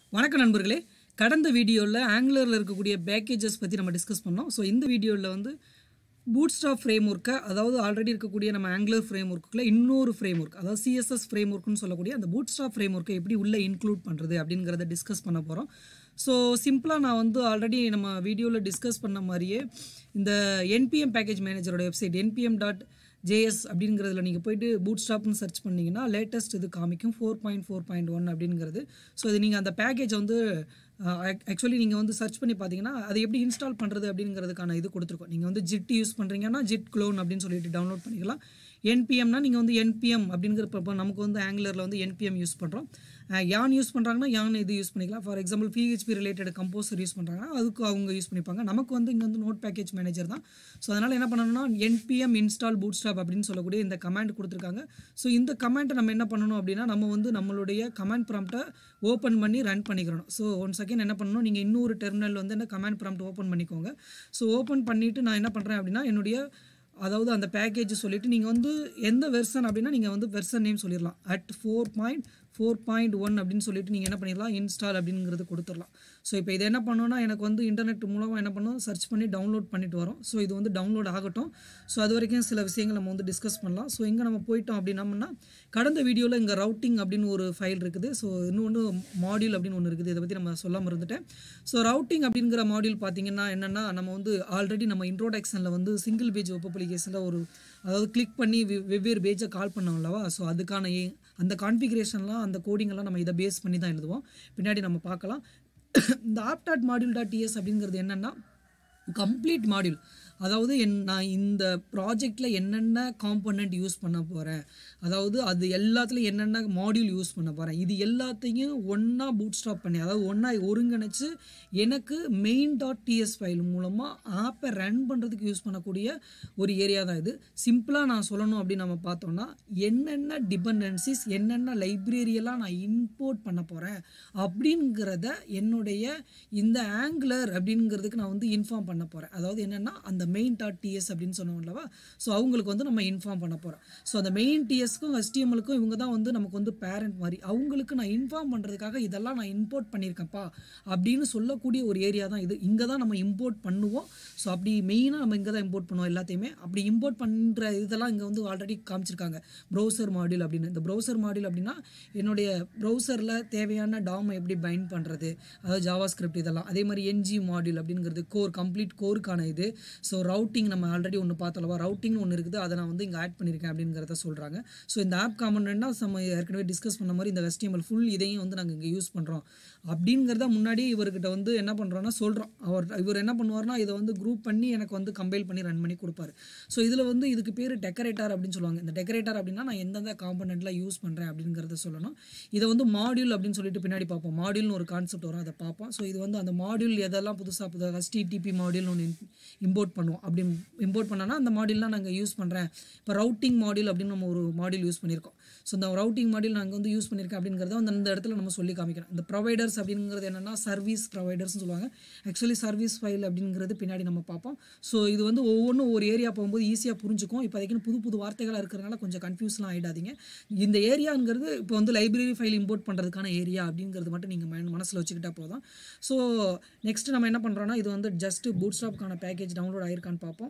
வணக்கம் நண்பர்களே கடந்த வீடியோவில் ஆங்குலரில் இருக்கக்கூடிய பேக்கேஜஸ் பற்றி நம்ம டிஸ்கஸ் பண்ணோம் ஸோ இந்த வீடியோவில் வந்து பூட்ஸ்டாப் ஃப்ரேம் ஒர்க்கை அதாவது ஆல்ரெடி இருக்கக்கூடிய நம்ம ஆங்குலர் ஃப்ரேம் ஒர்க்கில் இன்னொரு ஃப்ரேம் ஒர்க் அதாவது சிஎஸ்எஸ் ஃப்ரேம் ஒர்க்னு சொல்லக்கூடிய அந்த பூட்ஸ்டாப் ஃப்ரேம் ஒர்க்கை எப்படி உள்ளே இன்க்ளூட் பண்ணுறது அப்படிங்கிறத டிஸ்கஸ் பண்ண போகிறோம் ஸோ சிம்பிளாக நான் வந்து ஆல்ரெடி நம்ம வீடியோவில் டிஸ்கஸ் பண்ண மாதிரியே இந்த என்பிஎம் பேக்கேஜ் மேனேஜரோட வெப்சைட் என்பிஎம் டாட் ஜேஎஸ் அப்படிங்கிறதுல நீங்கள் போயிட்டு பூட் ஸ்டாப்னு சர்ச் பண்ணிங்கன்னா லேட்டஸ்ட் இது காமிக்கும் four point four point one அப்படிங்கிறது ஸோ இது நீங்கள் அந்த பேக்கேஜ் வந்து ஆக்சுவலி நீங்கள் வந்து சர்ச் பண்ணி பார்த்தீங்கன்னா அதை எப்படி இன்ஸ்டால் பண்ணுறது அப்படிங்கிறதுக்கான இது கொடுத்துருக்கோம் நீங்கள் வந்து ஜிட் யூஸ் பண்ணுறீங்கன்னா ஜிட் க்ளோன் அப்படின்னு சொல்லிட்டு டவுன்லோட் பண்ணிக்கலாம் என்பிஎம்னா நீங்கள் வந்து என்பிஎம் அப்படிங்கிற இப்போ நமக்கு வந்து ஆங்குலரில் வந்து என்பிஎம் யூஸ் பண்ணுறோம் யான் யூஸ் பண்ணுறாங்கன்னா யான் இது யூஸ் பண்ணிக்கலாம் for example PHP related composer use பண்ணுறாங்கன்னா அதுக்கு அவங்க யூஸ் பண்ணிப்பாங்க நமக்கு வந்து இங்கே வந்து நோட் பேக்கேஜ் மேனேஜர் தான் ஸோ அதனால் என்ன பண்ணணும்னா என்பிஎம் இன்ஸ்டால் பூட் ஸ்டாப் அப்படின்னு சொல்லக்கூடிய இந்த கமாண்ட் கொடுத்துருக்காங்க ஸோ இந்த கமாண்ட்டை நம்ம என்ன பண்ணணும் அப்படின்னா நம்ம வந்து நம்மளுடைய கமாண்ட் ப்ராம்ப்டை ஓப்பன் பண்ணி ரன் பண்ணிக்கிறோம் ஸோ ஒன் செகண்ட் என்ன பண்ணணும் நீங்கள் இன்னொரு டெர்மினல் வந்து என்ன கமாண்ட் ப்ராம்ப்ட் ஓப்பன் பண்ணிக்கோங்க ஸோ ஓப்பன் பண்ணிவிட்டு நான் என்ன பண்ணுறேன் அப்படின்னா என்னுடைய அதாவது அந்த பேக்கேஜ் சொல்லிவிட்டு நீங்கள் வந்து எந்த வெர்சன் அப்படின்னா நீங்கள் வந்து வெர்சன் நேம் சொல்லிடலாம் at four point four point one அப்படின்னு சொல்லிட்டு நீங்கள் என்ன பண்ணிடலாம் இன்ஸ்டால் அப்படிங்கிறது கொடுத்துடலாம் ஸோ இப்போ இது என்ன பண்ணோன்னா எனக்கு வந்து இன்டர்நெட் மூலமாக என்ன பண்ணோம் சர்ச் பண்ணி டவுன்லோட் பண்ணிட்டு வரோம் ஸோ இது வந்து டவுன்லோட் ஆகட்டும் ஸோ அது வரைக்கும் சில விஷயங்கள் நம்ம வந்து டிஸ்கஸ் பண்ணலாம் ஸோ இங்கே நம்ம போயிட்டோம் அப்படின்னம்னா கடந்த வீடியோவில் இங்கே ரவுட்டிங் அப்படின்னு ஒரு ஃபைல் இருக்குது ஸோ இன்னொன்று மாடியூல் அப்படின்னு ஒன்று இருக்குது இதை பற்றி நம்ம சொல்லாமல் இருந்துட்டேன் ஸோ ரவுட்டிங் அப்படிங்கிற மாடியூல் பார்த்தீங்கன்னா என்னென்னா நம்ம வந்து ஆல்ரெடி நம்ம இன்ட்ரோடக்ஷனில் வந்து சிங்கிள் பேஜ் வெப் அப்ளிகேஷனில் ஒரு அதாவது கிளிக் பண்ணி வெவ்- வெவ்வேறு பேஜை கால் பண்ணோம் அல்லவா ஸோ அதுக்கான ஏ- அந்த கான்ஃபிகரேஷன்லாம் அந்த கோடிங்கெல்லாம் நம்ம இதை பேஸ் பண்ணி தான் எழுதுவோம் பின்னாடி நம்ம பார்க்கலாம் இந்த app dot module dot TS அப்படிங்கிறது என்னென்னா கம்ப்ளீட் மாடியூல் அதாவது என் நான் இந்த ப்ராஜெக்டில் என்னென்ன காம்பனண்ட் யூஸ் பண்ண போகிறேன் அதாவது அது எல்லாத்துலேயும் என்னென்ன மாடியூல் யூஸ் பண்ண போகிறேன் இது எல்லாத்தையும் ஒன்றா பூட் ஸ்டாப் பண்ணி அதாவது ஒன்றா ஒருங்கிணைச்சு எனக்கு மெயின் டாட் டிஎஸ் ஃபைல் மூலமாக ஆப்பை ரன் பண்ணுறதுக்கு யூஸ் பண்ணக்கூடிய ஒரு ஏரியா தான் இது சிம்பிளாக நான் சொல்லணும் அப்படின்னு நம்ம பார்த்தோம்னா என்னென்ன டிபெண்டன்சிஸ் என்னென்ன லைப்ரரியெல்லாம் நான் இம்போர்ட் பண்ண போகிறேன் அப்படிங்கிறத என்னுடைய இந்த ஆங்குலர் அப்படிங்கிறதுக்கு நான் வந்து இன்ஃபார்ம் பண்ண போகிறேன் அதாவது என்னென்னா அந்த மெயின் டாட் டிஎஸ் அப்படின்னு சொன்னோம் அல்லவா ஸோ அவங்களுக்கு வந்து நம்ம இன்ஃபார்ம் பண்ண போகிறோம் ஸோ அந்த மெயின் டிஎஸ்க்கும் HTML-க்கும் இவங்க தான் வந்து நமக்கு வந்து பேரண்ட் மாதிரி அவங்களுக்கு நான் இன்ஃபார்ம் பண்ணுறதுக்காக இதெல்லாம் நான் இம்போர்ட் பண்ணியிருக்கேன்ப்பா அப்படின்னு சொல்லக்கூடிய ஒரு ஏரியா தான் இது இங்கே தான் நம்ம இம்போர்ட் பண்ணுவோம் ஸோ அப்படி மெயினாக நம்ம இங்கே தான் இம்போர்ட் பண்ணுவோம் எல்லாத்தையுமே அப்படி இம்போர்ட் பண்ணுற இதெல்லாம் இங்கே வந்து ஆல்ரெடி காமிச்சிருக்காங்க ப்ரௌசர் மாடியூல் அப்படின்னு இந்த ப்ரௌசர் மாடியூல் அப்படின்னா என்னுடைய ப்ரௌசரில் தேவையான டாமை எப்படி பைண்ட் பண்ணுறது அதாவது ஜாவா ஸ்கிரிப்ட் இதெல்லாம் அதே மாதிரி என்ஜி மாடியூல் அப்படிங்கிறது கோர் கம்ப்ளீட் கோருக்கான இது ஸோ ரவுட்டிங் நம்ம ஆல்ரெடி ஒன்று பார்த்தோம்லவா ரவுட்டிங் ஒன்று இருக்குது அதை நான் வந்து இங்கே ஆட் பண்ணியிருக்கேன் அப்படிங்கிறத சொல்கிறாங்க ஸோ இந்த ஆப் காமன்னா நம்ம ஏற்கனவே டிஸ்கஸ் பண்ண மாதிரி இந்த HTML ஃபுல் இதையும் வந்து நாங்கள் இங்கே யூஸ் பண்ணுறோம் அப்படிங்கிறத முன்னாடி இவர்கிட்ட வந்து என்ன பண்ணுறோன்னா சொல்கிறோம் அவர் இவர் என்ன பண்ணுவார்னா இதை வந்து குரூப் பண்ணி எனக்கு வந்து கம்பைல் பண்ணி ரன் பண்ணி கொடுப்பாரு ஸோ இதில் வந்து இதுக்கு பேர் டெக்கரேட்டர் அப்படின்னு சொல்லுவாங்க இந்த டெக்கரேட்டர் அப்படின்னா நான் எந்தெந்த காம்பனெண்ட்டில் யூஸ் பண்ணுறேன் அப்படிங்கிறத சொல்லணும் இதை வந்து மாடியூல் அப்படின்னு சொல்லிட்டு பின்னாடி பார்ப்போம் மாடியூல்னு ஒரு கான்செப்ட் வரும் அதை பார்ப்போம் ஸோ இது வந்து அந்த மாடியூல் எதெல்லாம் புதுசாக புது HTTP மாடியூல் ஒன்று இம்போர்ட் பண்ணுவோம் அப்படி இம்போர்ட் பண்ணோன்னா அந்த மாடியூல்லாம் நாங்கள் யூஸ் பண்ணுறேன் இப்போ ரவுட்டிங் மாடியூல் அப்படின்னு நம்ம ஒரு மாடியூல் யூஸ் பண்ணியிருக்கோம் ஸோ இந்த ரவுட்டிங் மாடியூல் நாங்கள் வந்து யூஸ் பண்ணியிருக்கேன் அப்படிங்கிறத வந்து அந்த இடத்துல நம்ம சொல்லி காமிக்கிறோம் இந்த ப்ரொவைடர்ஸ் அப்படிங்கிறது என்னென்னா சர்வீஸ் ப்ரொவைடர்ஸ்னு சொல்லுவாங்க ஆக்சுவலி சர்வீஸ் ஃபைல் அப்படிங்கிறது பின்னாடி நம்ம பார்ப்போம் ஸோ இது வந்து ஒவ்வொன்றும் ஒரு ஏரியா போகும்போது ஈஸியாக புரிஞ்சுக்கும் இப்போதைக்கு புது புது வார்த்தைகளாக இருக்கிறனால கொஞ்சம் கன்ஃபியூஸ்லாம் ஆகிடாதீங்க இந்த ஏரியாங்கிறது இப்போ வந்து லைப்ரரி ஃபைல் இம்போர்ட் பண்ணுறதுக்கான ஏரியா அப்படிங்கிறது மட்டும் நீங்கள் மனசில் வச்சுக்கிட்டா போதும் ஸோ நெக்ஸ்ட் நம்ம என்ன பண்ணுறோன்னா இது வந்து ஜஸ்ட் பூட் ஸ்டாப்க்கான பேக்கேஜ் டவுன்லோட் ஆயிருக்கான்னு பார்ப்போம்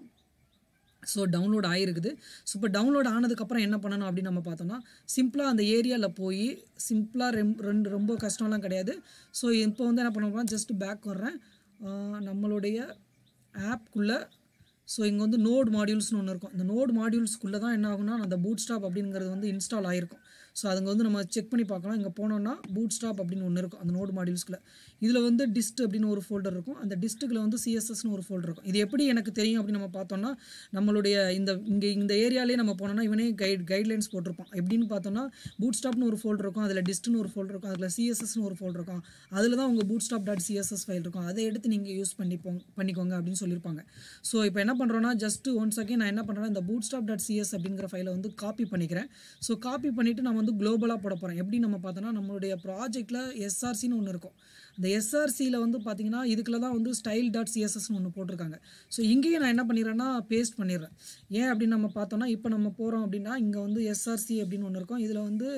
ஸோ டவுன்லோட் ஆகிருக்குது ஸோ இப்போ டவுன்லோட் ஆனதுக்கப்புறம் என்ன பண்ணணும் அப்படின்னு நம்ம பார்த்தோம்னா சிம்பிளாக அந்த ஏரியாவில் போய் சிம்பிளாக ரெம் ரெண்டு ரொம்ப கஷ்டம்லாம் கிடையாது ஸோ இப்போ வந்து என்ன பண்ண ஜஸ்ட் பேக் வர்றேன் ஆஹ் நம்மளுடைய ஆப்குள்ளே ஸோ இங்கே வந்து நோட் மாடியூல்ஸ்னு ஒன்று இருக்கும் இந்த நோட் மாடியூல்ஸ்க்குள்ளே தான் என்ன ஆகும்னா அந்த பூட் ஸ்டாப் அப்படிங்கிறது வந்து இன்ஸ்டால் ஆகிருக்கும் ஸோ அதுங்க வந்து நம்ம செக் பண்ணி பார்க்கலாம் இங்கே போனோம்னா பூட் ஸ்டாப் அப்படின்னு ஒன்று இருக்கும் அந்த நோட் மாடியூல்ஸ்குள்ளே இதில் வந்து டிஸ்ட் அப்படின்னு ஒரு ஃபோல்டர் இருக்கும் அந்த டிஸ்ட்டுக்குள்ள வந்து சிஎஸ்எஸ்னு ஒரு ஃபோல்டர் இருக்கும் இது எப்படி எனக்கு தெரியும் அப்படின்னு நம்ம பார்த்தோம்னா நம்மளுடைய இந்த இங்கே இந்த ஏரியாலே நம்ம போனோம்னா இவனே கைட் கைட்லைன்ஸ் போட்டிருப்பான் எப்படின்னு பார்த்தோம்னா பூட் ஸ்டாப்னு ஒரு ஃபோல்டர் இருக்கும் அதில் டிஸ்ட்னு ஒரு ஃபோல்டர் இருக்கும் அதில் சிஎஸ்எஸ்னு ஒரு ஃபோல்டர் இருக்கும் அதில் தான் உங்கள் bootstrap dot CSS file இருக்கும் அதை எடுத்து நீங்கள் யூஸ் பண்ணிப்போங்க பண்ணிக்கோங்க அப்படின்னு சொல்லியிருப்பாங்க ஸோ இப்போ என்ன பண்ணுறோன்னா ஜஸ்ட் ஒன் செகண்ட் நான் என்ன பண்ணுறேன்னா இந்த பூட் ஸ்டாப் டாட் சிஎஸ் அப்படிங்கிற ஃபைலை வந்து காப்பி பண்ணிக்கிறேன் ஸோ காப்பி பண்ணிவிட்டு நான் வந்து குளோபலாக போட போகிறேன் எப்படி நம்ம பார்த்தோன்னா நம்மளுடைய ப்ராஜெக்ட்டில் எஸ்ஆர்சின்னு ஒன்று இருக்கும் இந்த எஸ்ஆர்சியில் வந்து பார்த்தீங்கன்னா இதுக்குள்ள தான் வந்து ஸ்டைல் டாட் சிஎஸ்எஸ்னு ஒன்று போட்டிருக்காங்க ஸோ இங்கேயும் நான் என்ன பண்ணிடுறேன்னா பேஸ்ட் பண்ணிடுறேன் ஏன் அப்படின்னு நம்ம பார்த்தோம்னா இப்போ நம்ம போகிறோம் அப்படின்னா இங்கே வந்து எஸ்ஆர்சி அப்படின்னு ஒன்று இருக்கும் இதில் வந்து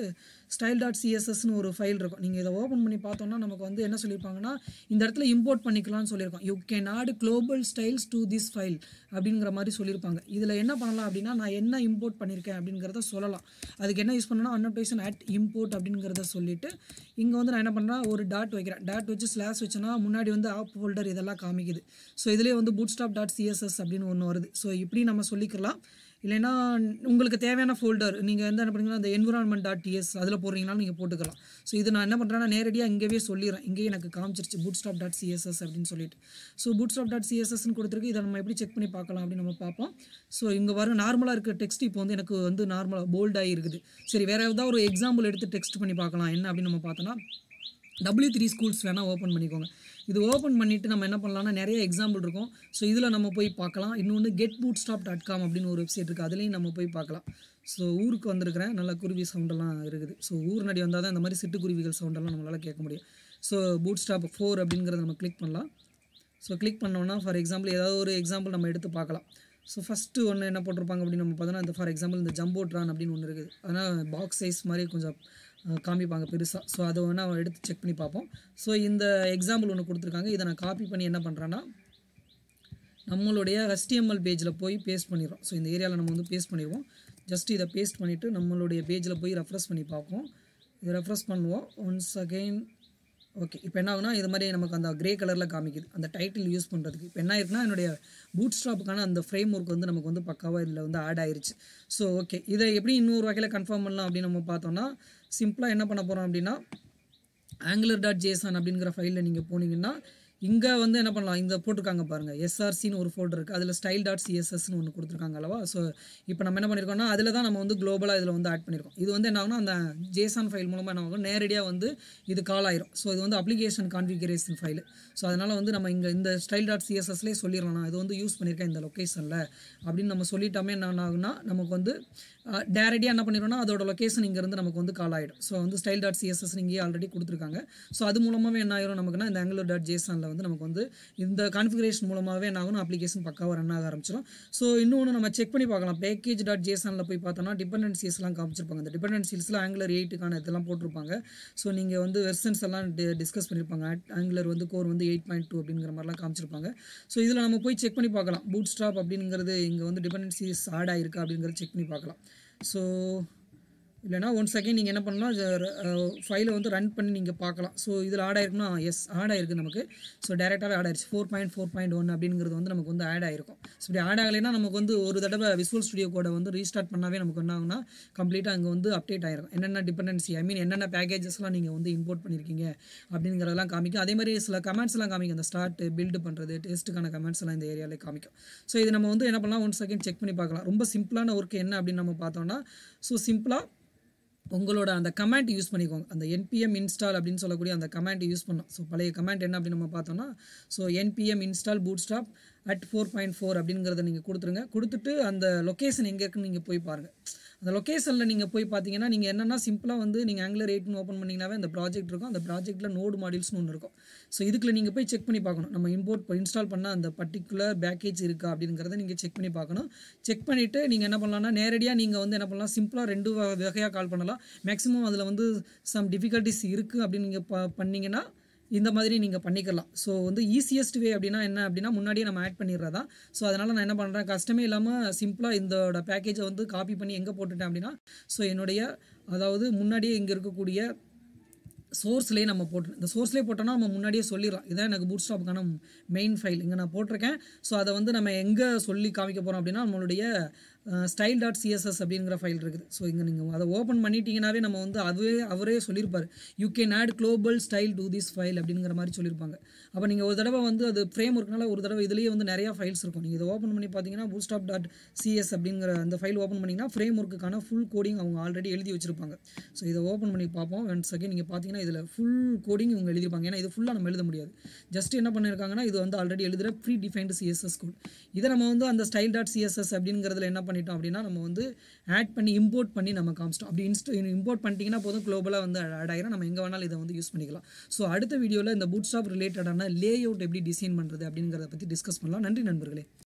ஸ்டைல் டாட் சிஎஸ்எஸ்னு ஒரு ஃபைல் இருக்கும் நீங்கள் இதை ஓப்பன் பண்ணி பார்த்தோம்னா நமக்கு வந்து என்ன சொல்லியிருப்பாங்கன்னா இந்த இடத்துல இம்போர்ட் பண்ணிக்கலாம்னு சொல்லியிருக்கோம் you can add global styles to this file அப்படிங்கிற மாதிரி சொல்லியிருப்பாங்க இதில் என்ன பண்ணலாம் அப்படின்னா நான் என்ன இம்போர்ட் பண்ணியிருக்கேன் அப்படிங்கிறத சொல்லலாம் அதுக்கு என்ன யூஸ் பண்ணணும் அன்னோட்டேஷன் அட் இம்போர்ட் அப்படிங்கிறத சொல்லிட்டு இங்கே வந்து நான் என்ன பண்ணுறேன் ஒரு டாட் வைக்கிறேன் டாட் வச்சு ஸ்லாஷ் வச்சேன்னா முன்னாடி வந்து ஆப் ஹோல்டர் இதெல்லாம் காமிக்குது ஸோ இதுலேயே வந்து பூட் ஸ்டாப் டாட் சிஎஸ்எஸ் அப்படின்னு ஒன்று வருது ஸோ இப்படி நம்ம சொல்லிக்கலாம் இல்லைன்னா உங்களுக்கு தேவையான ஃபோல்டர் நீங்கள் வந்து என்ன பண்ணுறீங்கன்னா அந்த என்விரான்மெண்ட் டாட் டிஎஸ் அதில் போடுறீங்கனாலும் நீங்கள் போட்டுக்கலாம் ஸோ இது நான் என்ன பண்ணுறேன்னா நேரடியாக இங்கேயே சொல்லிடுறேன் இங்கேயே எனக்கு காமிச்சிருச்சு பூட் ஸ்டாப் டாட் சிஎஸ்எஸ் அப்படின்னு சொல்லிட்டு ஸோ பூட் ஸ்டாப் டாட் சிஎஸ்எஸ்னு கொடுத்துருக்கு இதை நம்ம எப்படி செக் பண்ணி பார்க்கலாம் அப்படின்னு நம்ம பார்ப்போம் ஸோ இங்கே வர நார்மலாக இருக்க டெக்ஸ்ட் இப்போ வந்து எனக்கு வந்து நார்மலாக போல்டாகி இருக்குது சரி வேறு ஏதாவது ஒரு எக்ஸாம்பிள் எடுத்து டெக்ஸ்ட் பண்ணி பார்க்கலாம் என்ன அப்படின்னு நம்ம பார்த்தோன்னா டபிள்யூ த்ரீ ஸ்கூல்ஸ் வேணால் ஓப்பன் பண்ணிக்கோங்க இது ஓப்பன் பண்ணிவிட்டு நம்ம என்ன பண்ணலாம்னா நிறைய எக்ஸாம்பிள் இருக்கும் ஸோ இதில் நம்ம போய் பார்க்கலாம் இன்னொன்று get bootstrap dot com அப்படின்னு ஒரு வெப்சைட் இருக்குது அதுலேயும் நம்ம போய் பார்க்கலாம் ஸோ ஊருக்கு வந்திருக்கிறேன் நல்லா குருவி சவுண்டெல்லாம் இருக்குது ஸோ ஊர் நடி வந்தால் தான் இந்த மாதிரி சிட்டுக்குருவிகள் சவுண்டெல்லாம் நம்மளால் கேட்க முடியும் ஸோ பூட் ஸ்டாப் ஃபோர் அப்படிங்கிறத நம்ம கிளிக் பண்ணலாம் ஸோ கிளிக் பண்ணோன்னா ஃபார் எக்ஸாம்பிள் ஏதாவது ஒரு எக்ஸாம்பிள் நம்ம எடுத்து பார்க்கலாம் ஸோ ஃபஸ்ட்டு ஒன்று என்ன போட்டிருப்பாங்க அப்படின்னு நம்ம பார்த்தோன்னா இந்த ஃபார் எக்ஸாம்பிள் இந்த ஜம்போ ட்ரான் அப்படின்னு ஒன்று இருக்குது அதனால் பாக்ஸ் சைஸ் மாதிரி கொஞ்சம் அஹ், காமிப்பாங்க பெருசாக ஸோ அதை வேணால் எடுத்து செக் பண்ணி பார்ப்போம் ஸோ இந்த எக்ஸாம்பிள் ஒன்று கொடுத்துருக்காங்க இதை நான் காப்பி பண்ணி என்ன பண்ணுறேன்னா நம்மளுடைய HTML பேஜில் போய் பேஸ்ட் பண்ணிடுறோம் ஸோ இந்த ஏரியாவில் நம்ம வந்து பேஸ்ட் பண்ணிடுவோம் ஜஸ்ட் இதை பேஸ்ட் பண்ணிவிட்டு நம்மளுடைய பேஜில் போய் ரெஃப்ரெஷ் பண்ணி பார்ப்போம் இதை ரெஃப்ரெஷ் பண்ணுவோம் ஒன்ஸ் அகெயின் ஓகே இப்போ என்ன ஆகுனா இது மாதிரி நமக்கு அந்த கிரே கலரில் காமிக்குது அந்த டைட்டில் யூஸ் பண்ணுறதுக்கு இப்போ என்ன ஆயிருக்குன்னா என்னுடைய பூட் ஸ்டாப்புக்கான அந்த ஃப்ரேம் ஒர்க் வந்து நமக்கு வந்து பக்காவாக இதில் வந்து ஆட் ஆயிருச்சு ஸோ ஓகே இதை எப்படி இன்னொரு வகையில் கன்ஃபார்ம் பண்ணலாம் அப்படின்னு நம்ம பார்த்தோம்னா சிம்பிளாக என்ன பண்ண போகிறோம் அப்படின்னா ஆங்குலர் டாட் ஜேசன் அப்படிங்கிற ஃபைலில் நீங்கள் போனீங்கன்னா இங்கே வந்து என்ன பண்ணலாம் இந்த போட்டிருக்காங்க பாருங்கள் எஸ்ஆர்சின்னு ஒரு ஃபோல்டர் இருக்குது அதில் ஸ்டைல் டாட் சிஎஸ்எஸ்னு ஒன்று கொடுத்துருக்காங்க அல்லவா ஸோ இப்போ நம்ம என்ன பண்ணியிருக்கோம்னா அதில் தான் நம்ம வந்து குளோபலாக இதில் வந்து ஆட் பண்ணியிருக்கோம் இது வந்து என்ன ஆகும்னா அந்த ஜேசன் ஃபைல் மூலமாக என்ன ஆகும் நேரடியாக வந்து இது கால் ஆயிரும் ஸோ இது வந்து அப்ளிகேஷன் கான்ஃபிகரேஷன் ஃபைல் ஸோ அதனால் வந்து நம்ம இங்கே இந்த ஸ்டைல் டாட் சிஎஸ்எஸ்லேயே சொல்லிடலாம் நான் இது வந்து யூஸ் பண்ணியிருக்கேன் இந்த லொக்கேஷனில் அப்படின்னு நம்ம சொல்லிட்டோமே என்ன ஆகுனா நமக்கு வந்து டேரக்டாக என்ன பண்ணிடுவோம்னா அதோட லொக்கேஷன் இங்கேருந்து நமக்கு வந்து கால் ஆகிடும் ஸோ வந்து ஸ்டைல் டாட் சிஎஸ்எஸ் இங்கேயே ஆல்ரெடி கொடுத்துருக்காங்க ஸோ அது மூலமாகவே என்ன ஆயிரும் நமக்குன்னா இந்த ஆங்குலர் டாட் ஜேசனில் வந்து நமக்கு வந்து இந்த கான்ஃபிகரேஷன் மூலமாகவே என்ன ஆகும் அப்ளிகேஷன் பக்காவாக ரன் ஆக ஆரம்பிச்சிடும் ஸோ இன்னொன்று நம்ம செக் பண்ணி பார்க்கலாம் பேக்கேஜ் டாட் ஜேசனில் போய் பார்த்தோம்னா டிபெண்டன்சிஸ்லாம் காமிச்சிருப்பாங்க இந்த டிபெண்டன்சிஸில் ஆங்குலர் எயிட்டுக்கான இதெல்லாம் போட்டிருப்பாங்க ஸோ நீங்கள் வந்து வெர்சன்ஸ் எல்லாம் டிஸ்கஸ் பண்ணியிருப்பாங்க ஆங்குலர் வந்து கோர் வந்து எயிட் பாயிண்ட் டூ அப்படிங்கிற மாதிரிலாம் காமிச்சிருப்பாங்க ஸோ இதில் நம்ம போய் செக் பண்ணி பார்க்கலாம் பூட் ஸ்டாப் அப்படிங்கிறது இங்கே வந்து டிபெண்டன்சிஸ் ஆட் ஆயிருக்கா அப்படிங்கிறத செக் பண்ணி பார்க்கலாம் ஸோ இல்லைனா ஒன் செகண்ட் நீங்கள் என்ன பண்ணலாம் ஃபைலை வந்து ரன் பண்ணி நீங்கள் பார்க்கலாம் ஸோ இதில் ஆட் ஆயிருக்குன்னா எஸ் ஆட் ஆயிருக்கு நமக்கு ஸோ டேரெக்டாகவே ஆட் ஆயிருச்சு four point four point one அப்படிங்கிறது வந்து நமக்கு வந்து ஆட் ஆயிருக்கும் ஸோ இப்படி ஆட் ஆகலைன்னா நமக்கு வந்து ஒரு தடவை விசுவல் ஸ்டுடியோ கோடை வந்து ரீஸ்டார்ட் பண்ணாவே நமக்கு என்ன ஆகும்னா கம்ப்ளீட்டாக அங்கே வந்து அப்டேட் ஆயிருக்கும் என்னென்ன டிபெண்டன்சி ஐ மீன் என்னென்ன பேக்கேஜஸ்லாம் நீங்கள் வந்து இம்போர்ட் பண்ணியிருக்கீங்க அப்படிங்கிறதெல்லாம் காமிக்கும் அதே மாதிரி சில கமெண்ட்ஸ்லாம் காமிக்கும் அந்த ஸ்டார்ட் பில்டு பண்ணுறது டெஸ்ட்டுக்கான கமெண்ட்ஸ் எல்லாம் இந்த ஏரியாவிலே காமிக்கும் ஸோ இது நம்ம வந்து என்ன பண்ணலாம் ஒன் செகண்ட் செக் பண்ணி பார்க்கலாம் ரொம்ப சிம்பிளான ஒர்க் என்ன அப்படின்னு நம்ம பார்த்தோம்னா ஸோ சிம்பிளாக உங்களோட அந்த கமெண்ட் யூஸ் பண்ணிக்கோங்க அந்த என்பிஎம் இன்ஸ்டால் அப்படின்னு சொல்லக்கூடிய அந்த கமெண்ட் யூஸ் பண்ணோம் ஸோ பழைய கமெண்ட் என்ன அப்படின்னு நம்ம பார்த்தோம்னா so NPM install bootstrap at four point four அப்படிங்கிறத நீங்கள் கொடுத்துருங்க கொடுத்துட்டு அந்த லொக்கேஷன் எங்கே இருக்குன்னு நீங்கள் போய் பாருங்கள் அந்த லொக்கேஷனில் நீங்கள் போய் பார்த்தீங்கன்னா நீங்கள் என்னென்னா சிம்பிளாக வந்து நீங்கள் ஆங்குலர் எயிட்னு ஓப்பன் பண்ணிங்கனாவே அந்த ப்ராஜெக்ட் இருக்கும் அந்த ப்ராஜெக்ட்டில் நோடு மாடியூல்ஸ்னு ஒன்று இருக்கும் ஸோ இதுக்குள்ள நீங்கள் போய் செக் பண்ணி பார்க்கணும் நம்ம இம்போர்ட் இன்ஸ்டால் பண்ண அந்த பர்டிகுலர் பேக்கேஜ் இருக்கா அப்படிங்கிறத நீங்கள் செக் பண்ணி பார்க்கணும் செக் பண்ணிவிட்டு நீங்கள் என்ன பண்ணலாம்னா நேரடியாக நீங்கள் வந்து என்ன பண்ணலாம் சிம்பிளாக ரெண்டு வ- வகையாக கால் பண்ணலாம் மேக்ஸிமம் அதில் வந்து சம் டிஃபிகல்ட்டிஸ் இருக்குது அப்படின்னு நீங்கள் ப பண்ணீங்கன்னா இந்த மாதிரி நீங்கள் பண்ணிக்கலாம் ஸோ வந்து ஈஸியஸ்ட் வே அப்படின்னா என்ன அப்படின்னா முன்னாடியே நம்ம ஆட் பண்ணிடுறதா ஸோ அதனால் நான் என்ன பண்ணுறேன் கஷ்டமே இல்லாமல் சிம்பிளாக இதோட பேக்கேஜை வந்து காப்பி பண்ணி எங்கே போட்டுட்டேன் அப்படின்னா ஸோ என்னுடைய அதாவது முன்னாடியே இங்கே இருக்கக்கூடிய சோர்ஸ்லேயே நம்ம போட்டு இந்த சோர்ஸ்லேயே போட்டோம்னா நம்ம முன்னாடியே சொல்லிடலாம் இதான் எனக்கு பூட் ஸ்டாப்புக்கான மெயின் ஃபைல் இங்கே நான் போட்டிருக்கேன் ஸோ அதை வந்து நம்ம எங்கே சொல்லி காமிக்க போகிறோம் அப்படின்னா நம்மளுடைய ஸ்டைல் டாட் சிஎஸ்எஸ் அப்படிங்கிற ஃபைல் இருக்குது ஸோ இங்கே நீங்கள் அதை ஓப்பன் பண்ணிட்டீங்கனாவே நம்ம வந்து அதுவே அவரே சொல்லியிருப்பார் you can add global style to this file அப்படிங்கிற மாதிரி சொல்லியிருப்பாங்க அப்போ நீங்கள் ஒரு தடவை வந்து அது ஃப்ரேம் ஒர்க்னால ஒரு தடவை இதுலேயே வந்து நிறையா ஃபைல்ஸ் இருக்கும் நீங்கள் இதை ஓப்பன் பண்ணி பார்த்தீங்கன்னா பூட் ஸ்டாப் டாட் சிஎஸ் அப்படிங்கிற அந்த ஃபைல் ஓப்பன் பண்ணிங்கன்னா ஃப்ரேம் ஒர்க்குக்கான ஃபுல் கோடிங் அவங்க ஆல்ரெடி எழுதி வச்சிருப்பாங்க ஸோ இதை ஓப்பன் பண்ணி பார்ப்போம் ஒன் செகண்ட் நீங்கள் பார்த்தீங்கன்னா இதில் ஃபுல் கோடிங் இவங்க எழுதியிருப்பாங்க ஏன்னா இது ஃபுல்லாக நம்ம எழுத முடியாது ஜஸ்ட் என்ன பண்ணியிருக்காங்கன்னா இது வந்து ஆல்ரெடி எழுதுகிற ப்ரீ டிஃபைன்டு சிஎஸ்எஸ் கோட் இதை நம்ம வந்து அந்த ஸ்டைல் டாட் சிஎஸ்எஸ் அப்படிங்கிறதுல என்ன பண்ணிட்டோம் அப்படின்னா நம்ம வந்து ஆட் பண்ணி இம்போர்ட் பண்ணி நம்ம காமிச்சிட்டோம் அப்படி இன்ஸ்ட் இம்போர்ட் பண்ணிட்டீங்கன்னா போதும் குளோபலாக வந்து ஆட் ஆகிரும் நம்ம எங்கே வேணாலும் இதை வந்து யூஸ் பண்ணிக்கலாம் ஸோ அடுத்த வீடியோவில் இந்த பூட் ஸ்டாப் ரிலேட்டடான லே அவுட் எப்படி டிசைன் பண்ணுறது அப்படிங்கிறத பற்றி டிஸ்கஸ் பண்ணலாம் நன்றி நண்பர்களே